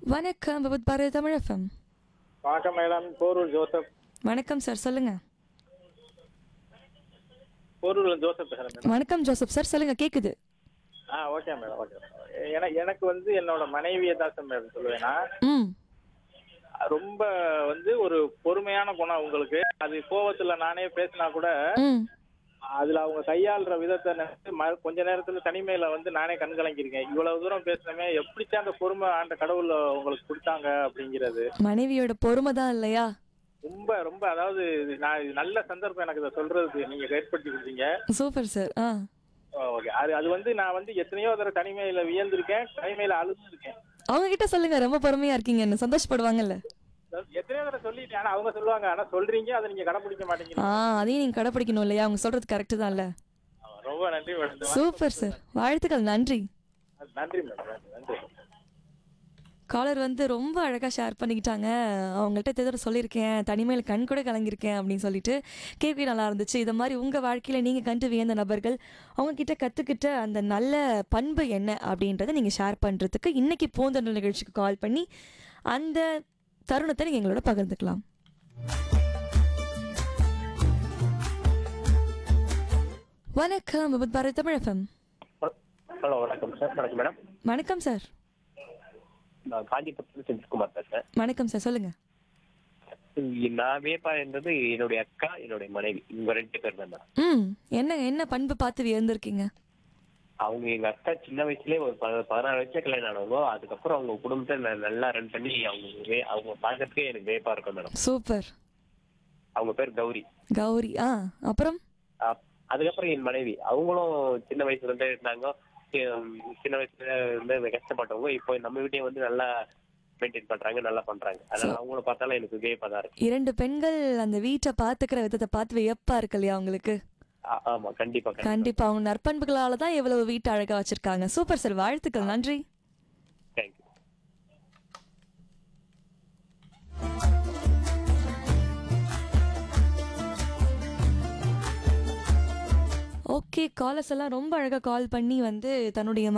வணக்கம் விபத் பாரதி தமிழ் எஃப்எம் வணக்கம் மேடம் போரூர் ஜோசப் வணக்கம் சார் சொல்லுங்க போரூர்ல ஜோசப் பேசுறேன் மேடம் வணக்கம் ஜோசப் சார் சொல்லுங்க கேக்குது ஆ ஓகே மேடம் ஓகே எனக்கு எனக்கு வந்து என்னோட மனைவியை தான் சார் மேடம் சொல்லுவேன்னா ம் ரொம்ப வந்து ஒரு பொறுமையான குணம் உங்களுக்கு அது கோவத்துல நானே பேசினா கூட ம் அதுல அவங்க கையாளுற விதத்தை நினைச்சு ம- கொஞ்ச நேரத்துல தனிமையில வந்து நானே கண் கலங்கியிருக்கேன் இவ்வளவு தூரம் பேசினமே எப்படித்தான் அந்த பொறுமை ஆண்ட கடவுள் உங்களுக்கு கொடுத்தாங்க அப்படிங்கிறது மனைவியோட பொறுமை தான் இல்லையா ரொம்ப ரொம்ப அதாவது நான் இது நல்ல சந்தர்ப்பம் எனக்கு இதை சொல்றதுக்கு நீங்க ஏற்படுத்தி கொடுத்தீங்க சூப்பர் சார் ஆ ஓகே அது அது வந்து நான் வந்து எத்தனையோ தடவை தனிமையில வியந்திருக்கேன் தனிமையில அழுதுருக்கேன் அவங்க கிட்ட சொல்லுங்க ரொம்ப பொறுமையா இருக்கீங்கன்னு சந்தோஷப்படுவாங்கல்ல எத்தனையோ தடவை சொல்லிட்டேன் ஆனா அவங்க சொல்லுவாங்க ஆனா சொல்றீங்க அதை நீங்க கடைபிடிக்க மாட்டேங்கிறீங்க ஆ அதையும் நீங்க கடைப்பிடிக்கணும் இல்லையா அவங்க சொல்றது கரெக்ட் தான்ல ஆமா, ரொம்ப நன்றி மேடம் சூப்பர் சார் வாழ்த்துக்கள் நன்றி நன்றி மேடம் நன்றி நன்றி காலர் வந்து ரொம்ப அழகாக ஷேர் பண்ணிக்கிட்டாங்க அவங்கள்ட்ட எதாவது சொல்லியிருக்கேன் தனிமையில் கண் கூட கலங்கியிருக்கேன் அப்படின்னு சொல்லிட்டு கேட்கவே நல்லா இருந்துச்சு இது மாதிரி உங்கள் வாழ்க்கையில் நீங்கள் கண்டு வியந்த நபர்கள் அவங்கக்கிட்ட கற்றுக்கிட்ட அந்த நல்ல பண்பு என்ன அப்படின்றத நீங்கள் ஷேர் பண்ணுறதுக்கு இன்றைக்கி பூந்தொடர் நிகழ்ச்சிக்கு கால் பண்ணி அந்த தருணத்தை நீங்கள் எங்களோட பகிர்ந்துக்கலாம் வணக்கம் விபத் பாரதி தமிழ் எஃப்எம் ஹலோ வணக்கம் சார் வணக்கம் மேடம் வணக்கம் சார் நான் காஞ்சிபுரத்துல செந்தில்குமார் பேசுறேன் வணக்கம் சார் சொல்லுங்கள் நான் வியப்பா இருந்தது என்னுடைய அக்கா என்னுடைய மனைவி இவங்க ரெண்டு பேர் தான் ம் என்ன என்ன பண்பு பார்த்து வியந்திருக்கீங்க அவங்க எங்க அக்கா சின்ன வயசுலயே ஒரு ப- பதினாறு வயசுல கல்யாணம் ஆனவங்க அதுக்கப்புறம் அவங்க குடும்பத்தை ந- நல்லா ரன் பண்ணி அவங்க வே- அவங்க பார்க்கறதுக்கே எனக்கு வியப்பா இருக்கும் மேடம் சூப்பர் அவங்க பேர் கௌரி கௌரி ஆ அப்புறம் அப்- அதுக்கப்புறம் என் மனைவி அவங்களும் சின்ன வயசுல இருந்தே இருந்தாங்க ஹம், சின்ன வயசுல இருந்து கஷ்டப்பட்டவங்க இப்போ நம்ம வீட்டையும் வந்து நல்லா மெயின்டைன் பண்றாங்க நல்லா பண்றாங்க அதனால அவங்கள பார்த்தாலும் எனக்கு வியப்பா தான் இருக்கு இரண்டு பெண்கள் அந்த வீட்டை பார்த்துக்கிற விதத்தை பார்த்து வியப்பா இருக்கு இல்லையா உங்களுக்கு ஆ- ஆமா கண்டிப்பா கண்டிப்பா கண்டிப்பா அவங்க நற்பண்புகளால தான் எவ்வளவு வீட்டை அழகா வச்சிருக்காங்க சூப்பர் சார் வாழ்த்துக்கள் நன்றி தேங்க்யூ ஓகே காலர்ஸ் எல்லாம் ரொம்ப அழகா கால் பண்ணி வந்து தன்னுடைய